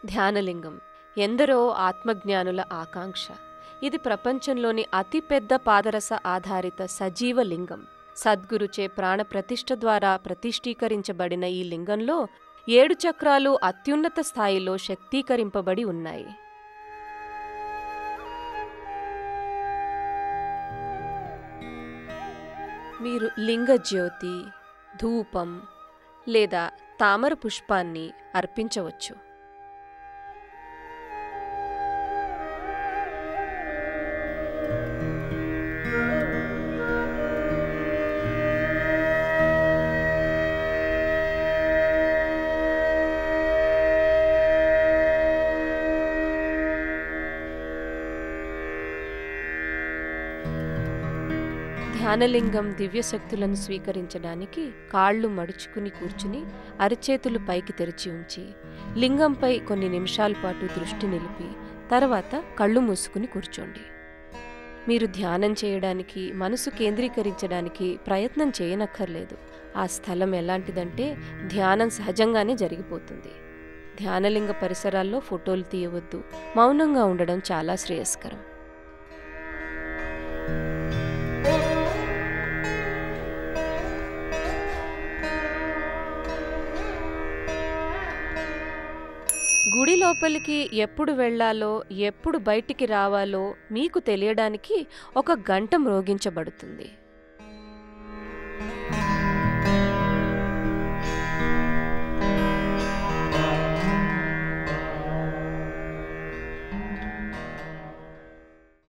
ధ్యానలింగం ఎందరో ఆత్మజ్ఞానుల ఆకాంక్ష ఇది ప్రపంచంలోని అతిపెద్ద పాదరస ఆధారిత సజీవ లింగం సద్గురుచే ప్రాణ ప్రతిష్ఠ ద్వారా ప్రతిష్ఠీకరించబడిన ఈ లింగంలో ఏడు చక్రాలు అత్యున్నత స్థాయిలో శక్తీకరింపబడి ఉన్నాయి మీరు లింగ జ్యోతి ధూపం లేదా తామర పుష్పాన్ని అర్పించవచ్చు ధ్యానలింగం దివ్యశక్తులను స్వీకరించడానికి కాళ్ళు మడుచుకుని కూర్చుని అరచేతులు పైకి తెరిచి ఉంచి లింగంపై కొన్ని నిమిషాల పాటు దృష్టి నిలిపి తర్వాత కళ్ళు మూసుకుని కూర్చోండి మీరు ధ్యానం చేయడానికి మనసు కేంద్రీకరించడానికి ప్రయత్నం చేయనక్కర్లేదు ఆ స్థలం ఎలాంటిదంటే ధ్యానం సహజంగానే జరిగిపోతుంది ధ్యానలింగ పరిసరాల్లో ఫోటోలు తీయవద్దు మౌనంగా ఉండడం చాలా శ్రేయస్కరం గుడి లోపలికి ఎప్పుడు వెళ్ళాలో ఎప్పుడు బయటికి రావాలో మీకు తెలియడానికి ఒక గంట మ్రోగించబడుతుంది